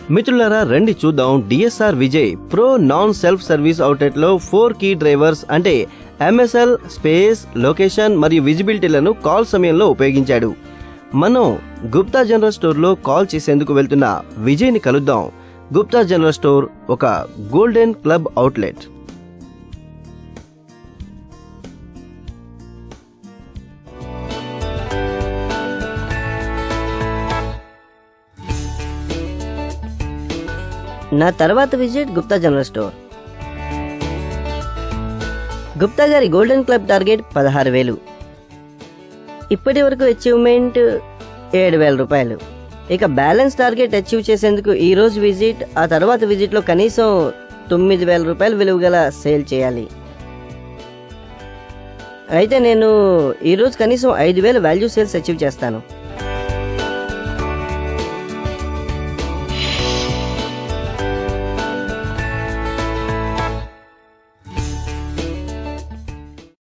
మిత్రులారా రండి చూద్దాం DSR Vijay pro non self service outlet లో ఫోర్ కీ డ్రైవర్స్ అంటే ఎంఎస్ఎల్ స్పేస్ లొకేషన్ మరియు విజిబిలిటీలను కాల్ సమయంలో ఉపయోగించాడు మనం గుప్తా జనరల్ స్టోర్ లో కాల్ చేసేందుకు వెళ్తున్న విజయ్ని కలుద్దాం గుప్తా జనరల్ స్టోర్ ఒక గోల్డెన్ క్లబ్ అవుట్లెట్ నా తర్వాత visit Gupta general store Gupta గారి గోల్డెన్ క్లబ్ టార్గెట్ పదహారు వేలు ఇప్పటి వరకు అచీవ్మెంట్ ఏడు వేల రూపాయలు ఇక బ్యాలెన్స్ టార్గెట్ అచీవ్ చేసేందుకు ఈ రోజు విజిట్ ఆ తర్వాత విజిట్లో కనీసం తొమ్మిది వేల రూపాయల విలువ గల సేల్ చేయాలి అయితే నేను ఈరోజు కనీసం ఐదు వేల వాల్యూ సేల్స్ అచీవ్ చేస్తాను